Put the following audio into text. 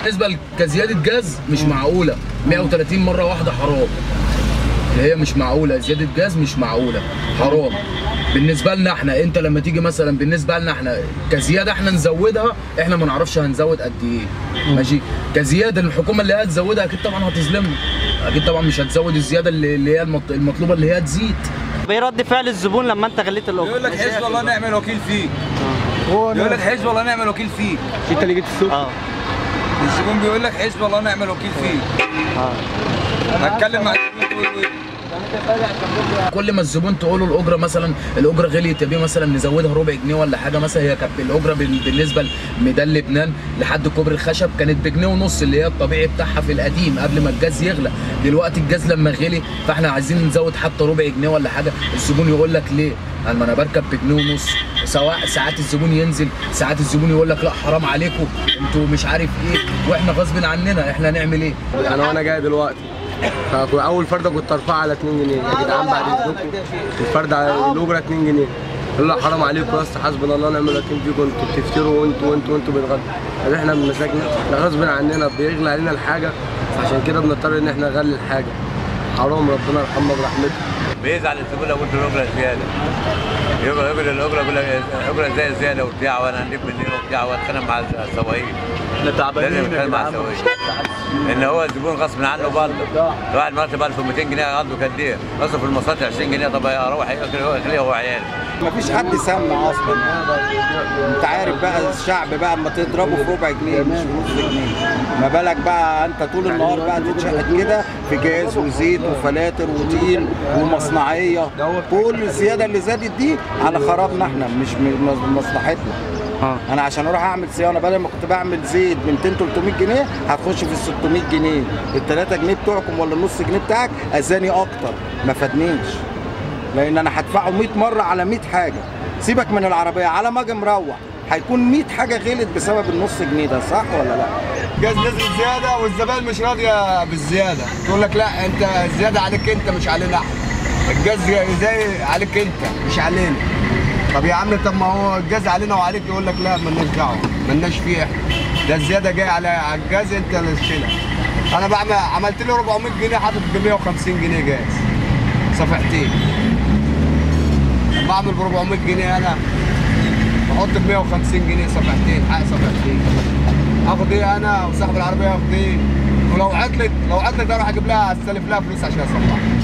بالنسبه كزياده جاز مش معقوله 130 مره واحده حرام اللي هي مش معقوله زياده جاز مش معقوله حرام بالنسبه لنا احنا انت لما تيجي مثلا بالنسبه لنا احنا كزياده احنا نزودها احنا ما نعرفش هنزود قد ايه ماشي كزياده الحكومه اللي هي هتزودها اكيد طبعا هتظلمنا اكيد طبعا مش هتزود الزياده اللي اللي هي المط- المطلوبه اللي هي تزيد طب ايه رد فعل الزبون لما انت غليت الاجره يقول لك حزب الله نعم الوكيل فيك يقول لك حزب الله نعم الوكيل فيك انت اللي جيت السوق اه الزبون بيقول لك حزب الله نعم الوكيل فيك اه هتكلم مع الزبون تقول له ايه كل ما الزبون تقول له الاجره مثلا الاجره غليت يا بيه مثلا نزودها ربع جنيه ولا حاجه مثلا هي كانت الاجره بال- بالنسبه لميدان لبنان لحد كوبري الخشب كانت بجنيه ونص اللي هي الطبيعي بتاعها في القديم قبل ما الجاز يغلى دلوقتي الجاز لما غلي فاحنا عايزين نزود حتى ربع جنيه ولا حاجه الزبون يقول لك ليه؟ قال ما انا بركب بجنيه ونص سواء ساعات الزبون ينزل ساعات الزبون يقول لك لا حرام عليكم انتوا مش عارف ايه واحنا غصب عننا احنا نعمل ايه؟ انا وانا جاي دلوقتي فاول فرده كنت ارفعها على 2 جنيه يا جدعان بعد اذنكم الفرده على الاجره 2 جنيه قال لا حرام عليكم يا اسطى حسبنا الله ونعم الوكيل فيكم انتوا بتفتروا وانتوا وانتوا وانتوا بتغلوا طب احنا بمزاجنا احنا غصب عننا بيغلى علينا الحاجه عشان كده بنضطر ان احنا نغلي الحاجه حرام ربنا يرحمنا برحمته بيزعل الزبون لو قلت له الاجره زياده يقول يقول الاجره يقول لك الاجره زي زياده وبتاع وانا هنجيب منين وبتاع واتخانق مع السواقين لازم اتخانق مع السواقين ان هو الزبون غصب عنه برضه الواحد مرتب 1200 جنيه قصده قد ايه؟ اصرف المصاريف 20 جنيه طب اروح يخليه هو عيال مفيش حد سمع اصلا انت عارف بقى الشعب بقى اما تضربه في ربع جنيه مش في نص جنيه ما بالك بقى انت طول النهار بقى تتشحت كده في جاز وزيت وفلاتر وطين ومصنعيه كل الزياده اللي زادت دي على خرابنا احنا مش من مصلحتنا اه انا عشان اروح اعمل صيانه بدل ما كنت بعمل زيت ب 200 300 جنيه هتخش في ال 600 جنيه ال 3 جنيه بتوعكم ولا النص جنيه بتاعك اذاني اكتر ما فادنيش لان انا هدفعه 100 مره على 100 حاجه سيبك من العربيه على ما اجي مروح هيكون 100 حاجه غلت بسبب النص جنيه ده صح ولا لا؟ الجاز نزل زياده والزبائن مش راضيه بالزياده تقول لك لا انت الزياده عليك انت مش علينا احنا الجاز زي عليك انت مش علينا طب يا عم طب ما هو الجاز علينا وعليك يقول لك لا مالناش دعوه مالناش فيه احنا ده الزياده جايه على على الجاز انت اللي تشيلها انا بعمل عملت لي 400 جنيه حاطط ب 150 جنيه جاز صفحتين لما اعمل ب 400 جنيه انا بحط ب 150 جنيه صفحتين حق صفحتين اخد ايه انا وصاحب العربيه ياخد ايه ولو عطلت لو عطلت اروح اجيب لها استلف لها فلوس عشان اصلحها